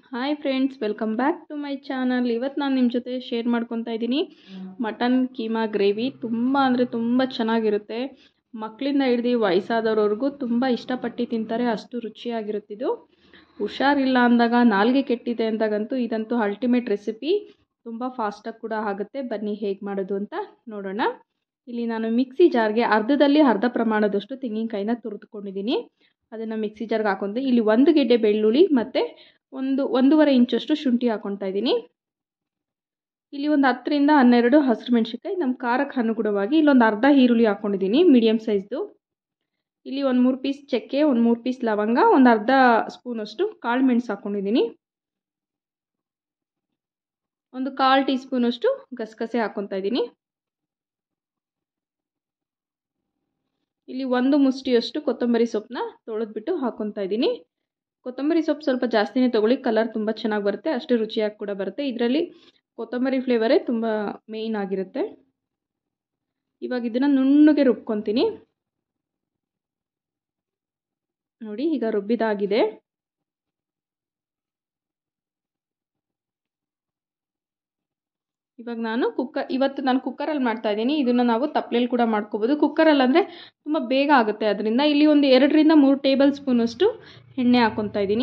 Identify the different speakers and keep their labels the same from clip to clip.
Speaker 1: hi friends welcome back to my channel ಇವತ್ತು ನಾನು ನಿಮ್ಮ ಜೊತೆ ಶೇರ್ ಮಾಡ್ಕೊತಾ ಇದ್ದೀನಿ ಮಟನ್ ಕೀಮಾ ಗ್ರೇವಿ ತುಂಬ ಅಂದರೆ ತುಂಬ ಚೆನ್ನಾಗಿರುತ್ತೆ ಮಕ್ಕಳಿಂದ ಹಿಡ್ದು ವಯಸ್ಸಾದವ್ರವರೆಗೂ ತುಂಬ ಇಷ್ಟಪಟ್ಟು ತಿಂತಾರೆ ಅಷ್ಟು ರುಚಿಯಾಗಿರುತ್ತಿದ್ದು ಹುಷಾರಿಲ್ಲ ಅಂದಾಗ ನಾಲ್ಗೆ ಕೆಟ್ಟಿದೆ ಅಂದಾಗಂತೂ ಇದಂತೂ ಅಲ್ಟಿಮೇಟ್ ರೆಸಿಪಿ ತುಂಬ ಫಾಸ್ಟಾಗಿ ಕೂಡ ಆಗುತ್ತೆ ಬನ್ನಿ ಹೇಗೆ ಮಾಡೋದು ಅಂತ ನೋಡೋಣ ಇಲ್ಲಿ ನಾನು ಮಿಕ್ಸಿ ಜಾರ್ಗೆ ಅರ್ಧದಲ್ಲಿ ಅರ್ಧ ಪ್ರಮಾಣದಷ್ಟು ತೆಂಗಿನಕಾಯಿನ ತುರಿದುಕೊಂಡಿದ್ದೀನಿ ಅದನ್ನು ಮಿಕ್ಸಿ ಜಾರ್ಗೆ ಹಾಕೊಂಡೆ ಇಲ್ಲಿ ಒಂದು ಗೆಡ್ಡೆ ಬೆಳ್ಳುಳ್ಳಿ ಮತ್ತು ಒಂದು ಒಂದೂವರೆ ಇಂಚಷ್ಟು ಶುಂಠಿ ಹಾಕ್ಕೊತಾ ಇದ್ದೀನಿ ಇಲ್ಲಿ ಒಂದು ಹತ್ತರಿಂದ ಹನ್ನೆರಡು ಹಸಿರು ಮೆಣಸಿನ್ಕಾಯಿ ನಮ್ಮ ಖಾರಕ್ಕೆ ಅನುಗುಣವಾಗಿ ಇಲ್ಲೊಂದು ಅರ್ಧ ಈರುಳ್ಳಿ ಹಾಕ್ಕೊಂಡಿದ್ದೀನಿ ಮೀಡಿಯಮ್ ಸೈಜ್ದು ಇಲ್ಲಿ ಒಂದು ಮೂರು ಪೀಸ್ ಚಕ್ಕೆ ಒಂದು ಮೂರು ಪೀಸ್ ಲವಂಗ ಒಂದು ಅರ್ಧ ಸ್ಪೂನಷ್ಟು ಕಾಳು ಮೆಣಸು ಹಾಕ್ಕೊಂಡಿದ್ದೀನಿ ಒಂದು ಕಾಲು ಟೀ ಸ್ಪೂನಷ್ಟು ಗಸಗಸೆ ಹಾಕ್ಕೊತಾ ಇದ್ದೀನಿ ಇಲ್ಲಿ ಒಂದು ಮುಷ್ಟಿಯಷ್ಟು ಕೊತ್ತಂಬರಿ ಸೊಪ್ಪನ್ನ ತೊಳೆದ್ಬಿಟ್ಟು ಹಾಕ್ಕೊತಾ ಇದ್ದೀನಿ ಕೊತ್ತಂಬರಿ ಸೊಪ್ಪು ಸ್ವಲ್ಪ ಜಾಸ್ತಿನೇ ತೊಗೊಳ್ಳಿ ಕಲರ್ ತುಂಬ ಚೆನ್ನಾಗಿ ಬರುತ್ತೆ ಅಷ್ಟೇ ರುಚಿಯಾಗಿ ಕೂಡ ಬರುತ್ತೆ ಇದರಲ್ಲಿ ಕೊತ್ತಂಬರಿ ಫ್ಲೇವರೇ ತುಂಬ ಮೇಯ್ನ್ ಆಗಿರುತ್ತೆ ಇವಾಗ ಇದನ್ನು ನುಣ್ಣಗೆ ರುಬ್ಕೊತೀನಿ ನೋಡಿ ಈಗ ರುಬ್ಬಿದಾಗಿದೆ ಇವಾಗ ನಾನು ಕುಕ್ಕರ್ ಇವತ್ತು ನಾನು ಕುಕ್ಕರಲ್ಲಿ ಮಾಡ್ತಾ ಇದ್ದೀನಿ ಇದನ್ನು ನಾವು ತಪ್ಪಲೆಯಲ್ಲಿ ಕೂಡ ಮಾಡ್ಕೋಬೋದು ಕುಕ್ಕರಲ್ಲಿ ಅಂದರೆ ತುಂಬ ಬೇಗ ಆಗುತ್ತೆ ಅದರಿಂದ ಇಲ್ಲಿ ಒಂದು ಎರಡರಿಂದ ಮೂರು ಟೇಬಲ್ ಸ್ಪೂನಷ್ಟು ಎಣ್ಣೆ ಹಾಕ್ಕೊತಾ ಇದ್ದೀನಿ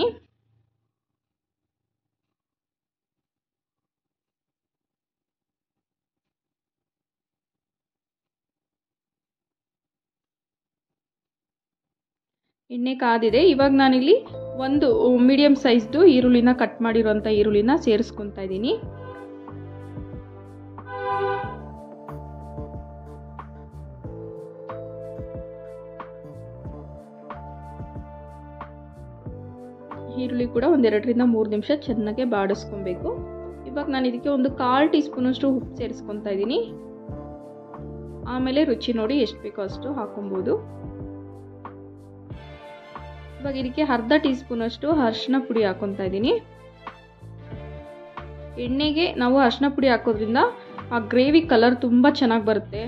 Speaker 1: ಎಣ್ಣೆ ಕಾದಿದೆ ಇವಾಗ ನಾನಿಲ್ಲಿ ಒಂದು ಮೀಡಿಯಮ್ ಸೈಜ್ದು ಈರುಳ್ಳಿನ ಕಟ್ ಮಾಡಿರೋಂಥ ಈರುಳ್ಳಿನ ಸೇರಿಸ್ಕೊತಾ ಇದ್ದೀನಿ ಈರುಳ್ಳಿ ಕೂಡ ಒಂದೆರಡರಿಂದ ಮೂರು ನಿಮಿಷ ಚೆನ್ನಾಗೆ ಬಾಡಿಸ್ಕೊಬೇಕು ಇವಾಗ ನಾನು ಇದಕ್ಕೆ ಒಂದು ಕಾಲು ಟೀ ಸ್ಪೂನಷ್ಟು ಉಪ್ಪು ಸೇರಿಸ್ಕೊತಾ ಇದ್ದೀನಿ ಆಮೇಲೆ ರುಚಿ ನೋಡಿ ಎಷ್ಟು ಬೇಕೋ ಅಷ್ಟು ಹಾಕೊಬೋದು ಇವಾಗ ಇದಕ್ಕೆ ಅರ್ಧ ಟೀ ಸ್ಪೂನಷ್ಟು ಅರಿಶಿನ ಪುಡಿ ಹಾಕೊತಾ ಇದ್ದೀನಿ ಎಣ್ಣೆಗೆ ನಾವು ಅರಿಶಿನ ಪುಡಿ ಹಾಕೋದ್ರಿಂದ ಆ ಗ್ರೇವಿ ಕಲರ್ ತುಂಬ ಚೆನ್ನಾಗಿ ಬರುತ್ತೆ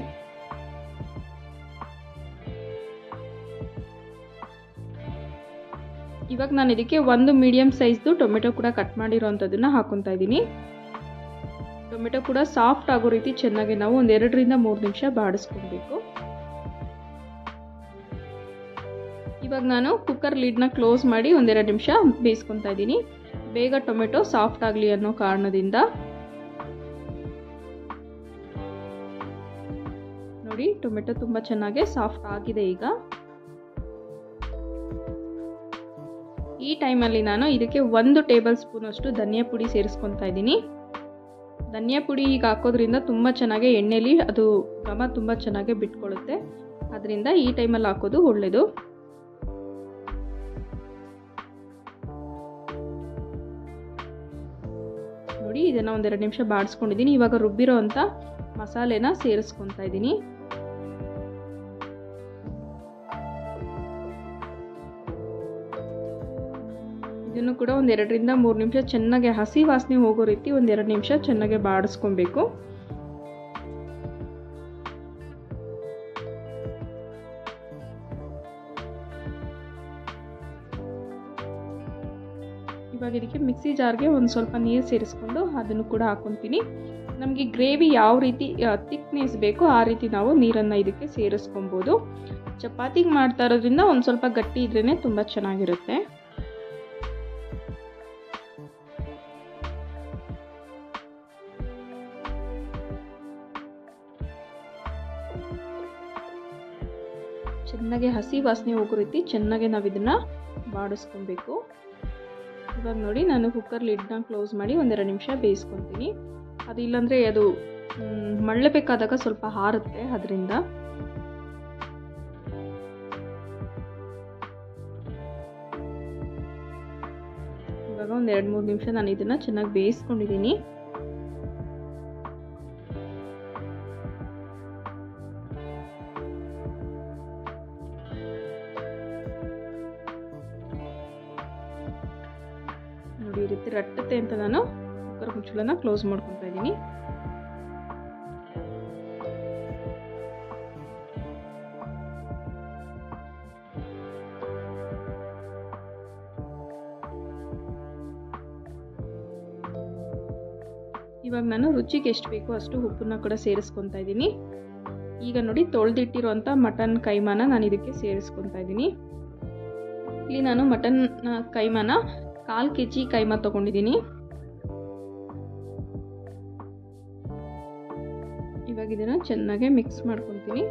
Speaker 1: ಇವಾಗ ನಾನು ಇದಕ್ಕೆ ಒಂದು ಮೀಡಿಯಮ್ ಸೈಜ್ದು ಟೊಮೆಟೊ ಕೂಡ ಕಟ್ ಮಾಡಿರೋವಂಥದ್ದನ್ನು ಹಾಕೊತಾ ಇದ್ದೀನಿ ಟೊಮೆಟೊ ಕೂಡ ಸಾಫ್ಟ್ ಆಗೋ ರೀತಿ ಚೆನ್ನಾಗಿ ನಾವು ಒಂದು ಎರಡರಿಂದ ಮೂರು ನಿಮಿಷ ಬಾಡಿಸ್ಕೊಬೇಕು ಇವಾಗ ನಾನು ಕುಕ್ಕರ್ ಲಿಡ್ನ ಕ್ಲೋಸ್ ಮಾಡಿ ಒಂದೆರಡು ನಿಮಿಷ ಬೇಯಿಸ್ಕೊತಾ ಇದ್ದೀನಿ ಬೇಗ ಟೊಮೆಟೊ ಸಾಫ್ಟ್ ಆಗಲಿ ಅನ್ನೋ ಕಾರಣದಿಂದ ನೋಡಿ ಟೊಮೆಟೊ ತುಂಬ ಚೆನ್ನಾಗಿ ಸಾಫ್ಟ್ ಆಗಿದೆ ಈಗ ಈ ಟೈಮಲ್ಲಿ ನಾನು ಇದಕ್ಕೆ ಒಂದು ಟೇಬಲ್ ಸ್ಪೂನಷ್ಟು ಧನಿಯಾ ಪುಡಿ ಸೇರಿಸ್ಕೊತಾ ಇದ್ದೀನಿ ಧನಿಯಾ ಪುಡಿ ಈಗ ಹಾಕೋದ್ರಿಂದ ತುಂಬ ಚೆನ್ನಾಗಿ ಎಣ್ಣೆಲಿ ಅದು ಘಮ ತುಂಬ ಚೆನ್ನಾಗಿ ಬಿಟ್ಕೊಳ್ಳುತ್ತೆ ಅದರಿಂದ ಈ ಟೈಮಲ್ಲಿ ಹಾಕೋದು ಒಳ್ಳೆಯದು ನೋಡಿ ಇದನ್ನು ಒಂದೆರಡು ನಿಮಿಷ ಬಾಡಿಸ್ಕೊಂಡಿದ್ದೀನಿ ಇವಾಗ ರುಬ್ಬಿರೋ ಅಂಥ ಮಸಾಲೆನ ಸೇರಿಸ್ಕೊತಾ ಇದ್ದೀನಿ ಇದನ್ನು ಕೂಡ ಒಂದು ಎರಡರಿಂದ ಮೂರು ನಿಮಿಷ ಚೆನ್ನಾಗಿ ಹಸಿ ವಾಸನೆ ಹೋಗೋ ರೀತಿ ಒಂದೆರಡು ನಿಮಿಷ ಚೆನ್ನಾಗಿ ಬಾಡಿಸ್ಕೊಬೇಕು ಇವಾಗ ಇದಕ್ಕೆ ಮಿಕ್ಸಿ ಜಾರ್ಗೆ ಒಂದು ಸ್ವಲ್ಪ ನೀರು ಸೇರಿಸ್ಕೊಂಡು ಅದನ್ನು ಕೂಡ ಹಾಕೊತೀನಿ ನಮಗೆ ಗ್ರೇವಿ ಯಾವ ರೀತಿ ತಿಕ್ನೆಸ್ ಬೇಕೋ ಆ ರೀತಿ ನಾವು ನೀರನ್ನು ಇದಕ್ಕೆ ಸೇರಿಸ್ಕೊಬೋದು ಚಪಾತಿಗೆ ಮಾಡ್ತಾ ಇರೋದ್ರಿಂದ ಒಂದು ಸ್ವಲ್ಪ ಗಟ್ಟಿ ಇದ್ರೇ ತುಂಬ ಚೆನ್ನಾಗಿರುತ್ತೆ ಚೆನ್ನಾಗಿ ಹಸಿ ವಾಸನೆ ಹೋಗೋ ರೀತಿ ಚೆನ್ನಾಗಿ ನಾವು ಇದನ್ನು ಬಾಡಿಸ್ಕೊಬೇಕು ಇವಾಗ ನೋಡಿ ನಾನು ಕುಕ್ಕರ್ ಲಿಡ್ನ ಕ್ಲೋಸ್ ಮಾಡಿ ಒಂದೆರಡು ನಿಮಿಷ ಬೇಯಿಸ್ಕೊತೀನಿ ಅದು ಇಲ್ಲಾಂದರೆ ಅದು ಮಳ್ಳಬೇಕಾದಾಗ ಸ್ವಲ್ಪ ಹಾರುತ್ತೆ ಅದರಿಂದ ಇವಾಗ ಒಂದು ಎರಡು ಮೂರು ನಿಮಿಷ ನಾನು ಇದನ್ನು ಚೆನ್ನಾಗಿ ಬೇಯಿಸ್ಕೊಂಡಿದ್ದೀನಿ ನೋಡಿ ಈ ರೀತಿ ರಟ್ಟತ್ತೆ ಅಂತ ನಾನು ಕುಕ್ಕರ್ ಮುಚ್ಚಳನ ಕ್ಲೋಸ್ ಮಾಡ್ಕೊತಾ ಇದ್ದೀನಿ ಇವಾಗ ನಾನು ರುಚಿಗೆ ಎಷ್ಟು ಬೇಕೋ ಅಷ್ಟು ಉಪ್ಪನ್ನ ಕೂಡ ಸೇರಿಸ್ಕೊತಾ ಇದ್ದೀನಿ ಈಗ ನೋಡಿ ತೊಳೆದಿಟ್ಟಿರೋಂಥ ಮಟನ್ ಕೈಮಾನ ನಾನು ಇದಕ್ಕೆ ಸೇರಿಸ್ಕೊತಾ ಇದ್ದೀನಿ ಇಲ್ಲಿ ನಾನು ಮಟನ್ ಕೈಮಾನ ಕಾಲು ಕೆ ಜಿ ಕೈಮಾ ತೊಗೊಂಡಿದ್ದೀನಿ ಇವಾಗ ಇದನ್ನು ಚೆನ್ನಾಗಿ ಮಿಕ್ಸ್ ಮಾಡ್ಕೊತೀನಿ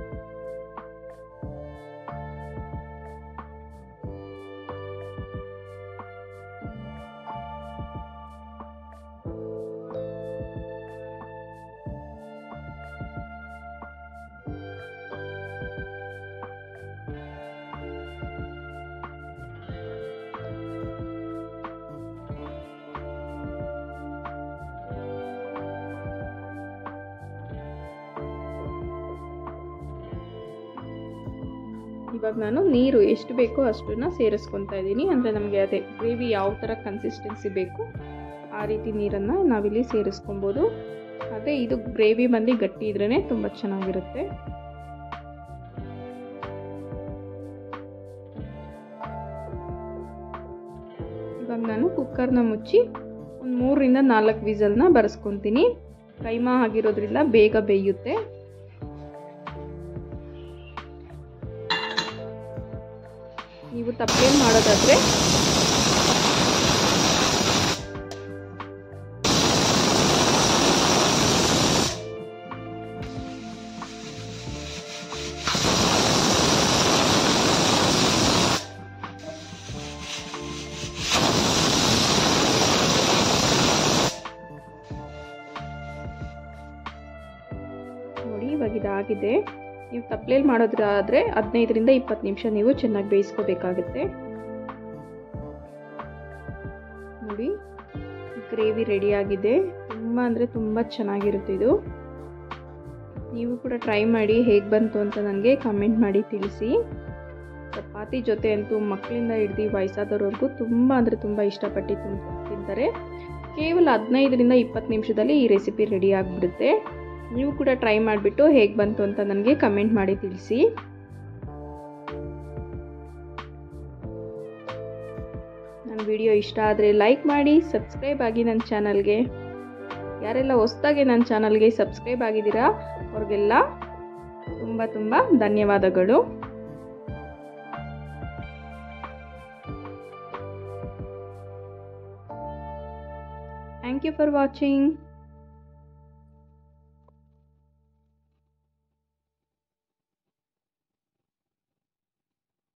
Speaker 1: ಇವಾಗ ನಾನು ನೀರು ಎಷ್ಟು ಬೇಕೋ ಅಷ್ಟನ್ನ ಸೇರಿಸ್ಕೊತಾ ಇದ್ದೀನಿ ಅಂದರೆ ನಮಗೆ ಅದೇ ಗ್ರೇವಿ ಯಾವ ಥರ ಕನ್ಸಿಸ್ಟೆನ್ಸಿ ಬೇಕು ಆ ರೀತಿ ನೀರನ್ನು ನಾವಿಲ್ಲಿ ಸೇರಿಸ್ಕೊಬೋದು ಆದರೆ ಇದು ಗ್ರೇವಿ ಬಂದು ಗಟ್ಟಿ ಇದ್ರೇ ತುಂಬ ಚೆನ್ನಾಗಿರುತ್ತೆ ಇವಾಗ ನಾನು ಕುಕ್ಕರ್ನ ಮುಚ್ಚಿ ಒಂದು ಮೂರರಿಂದ ನಾಲ್ಕು ವಿಸಲ್ನ ಬರೆಸ್ಕೊತೀನಿ ಕೈಮಾ ಆಗಿರೋದ್ರಿಂದ ಬೇಗ ಬೇಯುತ್ತೆ ನೀವು ತಪ್ಪೇನು ಮಾಡೋದಾದರೆ ನೋಡಿ ಇವಾಗ ಇದಾಗಿದೆ ನೀವು ತಪ್ಪಲೇಲಿ ಮಾಡೋದಾದರೆ ಹದಿನೈದರಿಂದ ಇಪ್ಪತ್ತು ನಿಮಿಷ ನೀವು ಚೆನ್ನಾಗಿ ಬೇಯಿಸ್ಕೋಬೇಕಾಗುತ್ತೆ ನೋಡಿ ಗ್ರೇವಿ ರೆಡಿಯಾಗಿದೆ ತುಂಬ ಅಂದರೆ ತುಂಬ ಚೆನ್ನಾಗಿರುತ್ತೆ ಇದು ನೀವು ಕೂಡ ಟ್ರೈ ಮಾಡಿ ಹೇಗೆ ಬಂತು ಅಂತ ನನಗೆ ಕಮೆಂಟ್ ಮಾಡಿ ತಿಳಿಸಿ ಚಪಾತಿ ಜೊತೆ ಅಂತೂ ಮಕ್ಕಳಿಂದ ಹಿಡ್ದು ವಯಸ್ಸಾದವ್ರವರೆಗೂ ತುಂಬ ಅಂದರೆ ತುಂಬ ಇಷ್ಟಪಟ್ಟು ತಿಂತಾರೆ ಕೇವಲ ಹದಿನೈದರಿಂದ ಇಪ್ಪತ್ತು ನಿಮಿಷದಲ್ಲಿ ಈ ರೆಸಿಪಿ ರೆಡಿ ಆಗಿಬಿಡುತ್ತೆ ನೀವು ಕೂಡ ಟ್ರೈ ಮಾಡಿಬಿಟ್ಟು ಹೇಗೆ ಬಂತು ಅಂತ ನನಗೆ ಕಮೆಂಟ್ ಮಾಡಿ ತಿಳಿಸಿ ನನ್ನ ವಿಡಿಯೋ ಇಷ್ಟ ಆದರೆ ಲೈಕ್ ಮಾಡಿ ಸಬ್ಸ್ಕ್ರೈಬ್ ಆಗಿ ನನ್ನ ಚಾನಲ್ಗೆ ಯಾರೆಲ್ಲ ಹೊಸ್ದಾಗಿ ನನ್ನ ಚಾನಲ್ಗೆ ಸಬ್ಸ್ಕ್ರೈಬ್ ಆಗಿದ್ದೀರಾ ಅವ್ರಿಗೆಲ್ಲ ತುಂಬ ತುಂಬ ಧನ್ಯವಾದಗಳು ಥ್ಯಾಂಕ್ ಯು ಫಾರ್ ವಾಚಿಂಗ್